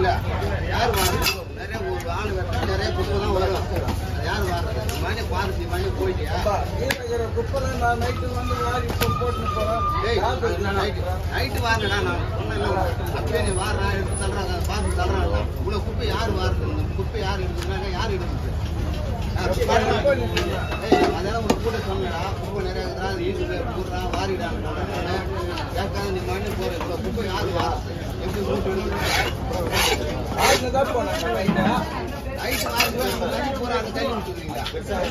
இல்ல யார் வாடுறது நிறைய ஒரு ஆள் வெட்டா நிறைய குப்பை தான் உலகம் அது யார் வாடுறது மணி பாரதி மணி போயிட்டியா டேய் நைட்டு நைட்டு வாருடா நான் சொன்னேன்ல அப்படியே நீ வாடுறா எடுத்து தள்ளுறாங்க பார்த்து தள்ளுறாங்க இவ்வளவு குப்பை யார் வாடுறது இந்த குப்பை யார் எடுத்துக்கிறாங்க யார் எடுக்குது ஏய், அதெல்லாம் ஒரு கூட சொன்னடா குப்பை நிறைய இருக்குதா அது ஈட்டுக்கு போடுறா வாரிடான்னு கேட்காத நீ மண்ணு போற இவ்வளவு குப்பை யார் வாடுறது எப்படி ரோட்டு நைட்டு வாரி போய் நம்ம தண்ணி போறாங்க தண்ணி விட்டுக்கிறீங்களா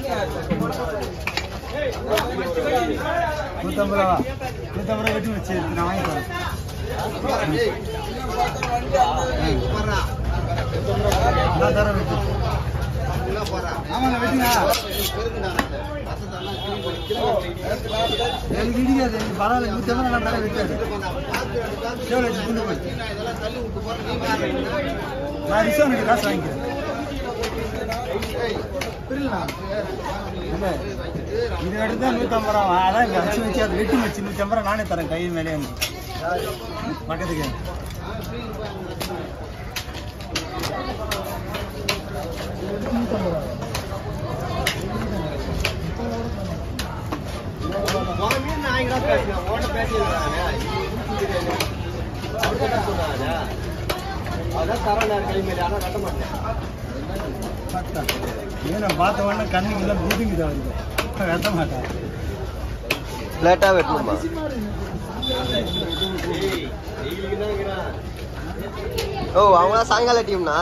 நூற்றம்பது ரூபா நூற்றம்பது ரூபா வெட்டி வச்சு நான் வாங்கி தரேன் டேய், ஏய், போடுறா. நான் தரேன் வெட்டி உள்ள போடுறா. ஆமாங்க வெட்டுங்க பெருக்குடா அந்த வசத்தெல்லாம் clean பண்ணி, clean பண்ணி. எனக்கு இடிக்காது எனக்கு பரவாயில்ல நூற்றம்பது ரூபா நான் தரேன் வெட்டாது எவ்வளோ வச்சு தின்னு போச்சு இதெல்லாம் தள்ளி விட்டு போற நீ வாடுறீங்க. நான் ரிசவனுக்கு காசு வாங்கிக்கிறேன் ஏய், புரியல இல்லை இது எடுத்தா நூற்றம்பது ரூபா அதான் இங்கே வச்சு வச்சு அது வெட்டி வச்சு நூற்றம்பது ரூபா நானே தரேன் கை மேலே வந்து பக்கத்துக்கு உன் மீன் நான் எங்கடா பேசுறேன்? உன்கிட்ட பேசியிருக்கிறானே. அவர்கிட்ட சொன்னானே. அதான் தரேன் கை மேலே ஆனா கட்ட மாட்டேன் பார்த்தா ஏன்னா பார்த்த உடனே கண்ணுக்கு எல்லாம் புதுங்குது அவருக்கு வெட்ட மாட்டேன் ஃப்ளாட்டாக வெட்டணுமா ஓ அவங்க தான் சாயங்கால டீம்னா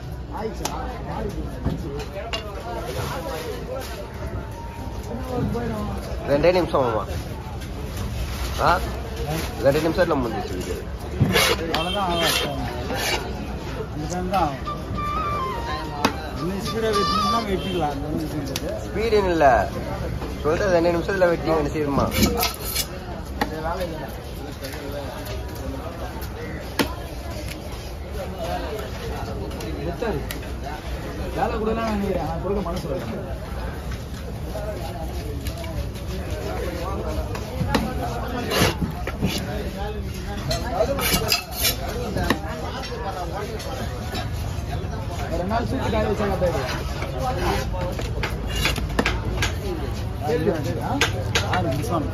ரெண்டே நிமிஷம் ஆமா ஆ ரெண்டு நிமிஷத்துல முடிஞ்சிச்சு வீடியோ அவ்வளோதான் ஆகும் அந்த டைம் தான் ஆகும் இன்னும் ஸ்பீடாக வெட்டினா வெட்டிக்கலாம் அந்த ஒன்றும் செய்யுது ஸ்பீடுன்னு இல்லை சொல்றது ரெண்டு நிமிஷத்துல வெட்டி என்ன செய்யுமா வெட்டாது வேலை கூடலாம் நினைக்கிறேன் நான் கொடுக்க மனசு வரல ரெண்டு நாள் சூட்டு காய வச்சாங்க ஆறு நிமிஷம்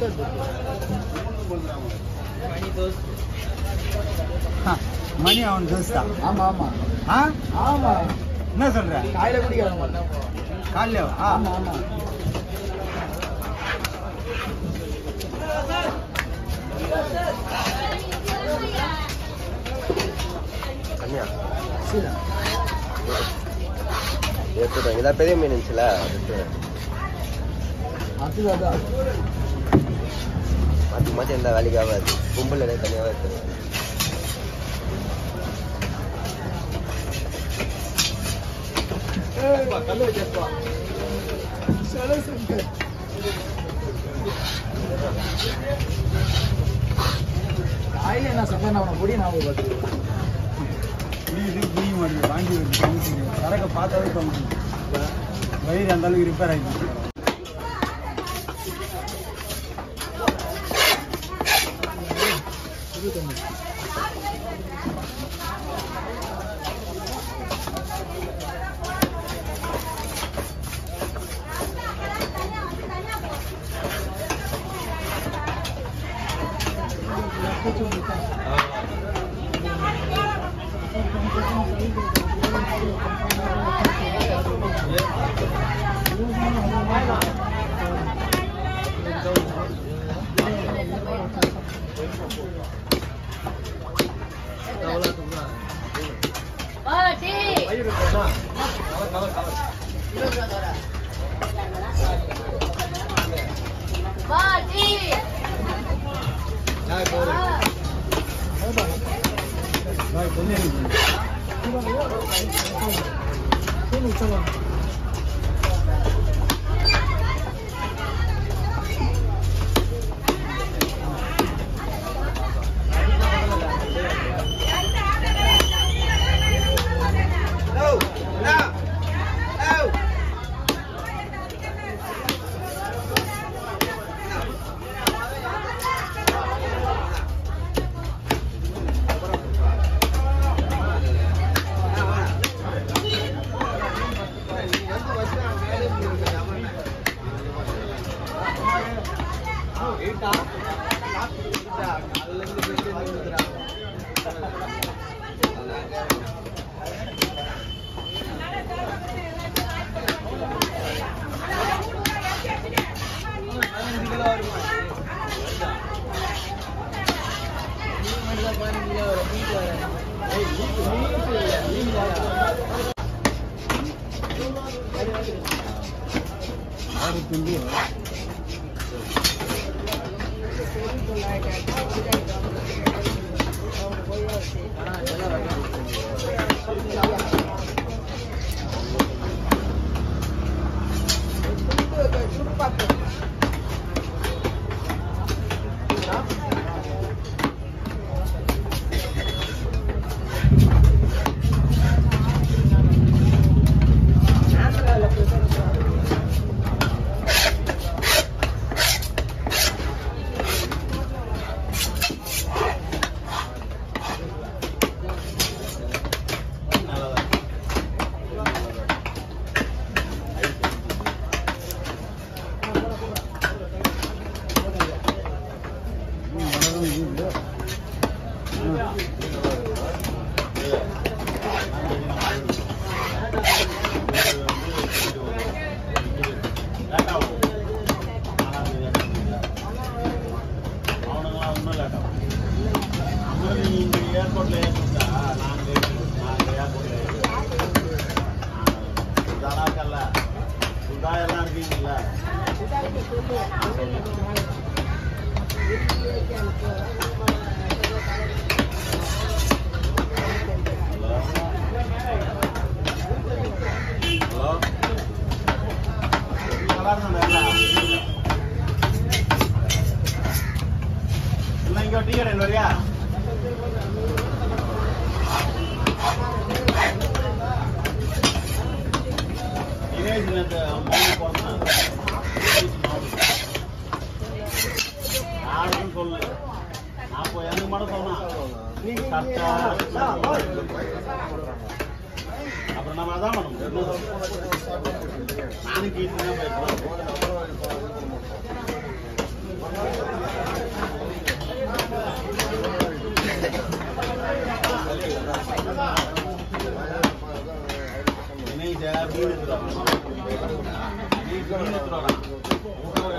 மணி அவன் தோஸ்தா ஆமா ஆமா ஆ ஆமா என்ன சொல்ற காயில குடிக்கிறாங்க காலையில ஆமா ஆமா கம்மியா எடுத்துட்டேன் இதான் பெரிய மீன் இருந்துச்சுல அதுதான் மாற்றி மாற்றி எந்த வேலைக்கு ஆகாது கும்பல் இடையே தனியாகவே இருக்குது கல்லு வச்சிருப்பா காயில என்ன சத்தம் அவனை பொடி ஞாபகம் வருது புரியுது புரிய மாட்டேங்குது வாங்கி வந்து சரக்கை பார்த்தாவே தோணும் வயிறு அந்த அளவுக்கு ரிப்பேர் ஆகிடுச்சு பாட்டி பாட்டி No, no, no. தம்பி சொல்லு நாற்பது எனக்கு மட்டும் சொன்னான் கரெக்டா அப்புறம் நம்ம அதான் பண்ண முடியும் நானும் கீழே தான் போயிருக்கோம் இன்னைக்கு சார் மீன் எடுத்துட்டு இன்னைக்கு மீன் எடுத்துட்டு